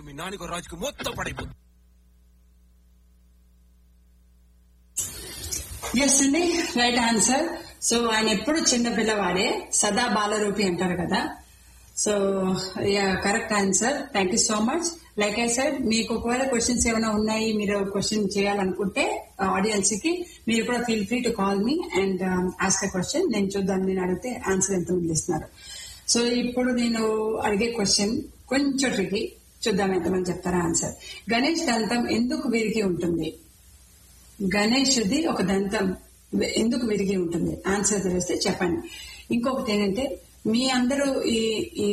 మీ నాన్నకు రాజుకు మొత్తం పడైపోతుంది ఎస్ అండి రైట్ ఆన్సర్ సో ఆయన ఎప్పుడు చిన్న పిల్లవాడే సదా బాలరూపి అంటారు కదా so ya correct answer thank you so much like I said మీకు ఒకవేళ క్వశ్చన్స్ ఏమైనా ఉన్నాయి మీరు క్వశ్చన్ చేయాలనుకుంటే ఆడియన్స్ కి మీరు కూడా feel free to call me and ask question నేను చూద్దాం నేను అడిగితే ఆన్సర్ ఎంతమంది ఇస్తున్నారు సో ఇప్పుడు నేను అడిగే క్వశ్చన్ కొంచెం ట్రికీ చూద్దాం ఎంతమంది చెప్తారా ఆన్సర్ గణేష్ దంతం ఎందుకు విరిగి ఉంటుంది గణేష్ది ఒక దంతం ఎందుకు విరిగి ఉంటుంది ఆన్సర్ తెలిస్తే చెప్పండి ఇంకొకటి ఏంటంటే మీ అందరూ ఈ ఈ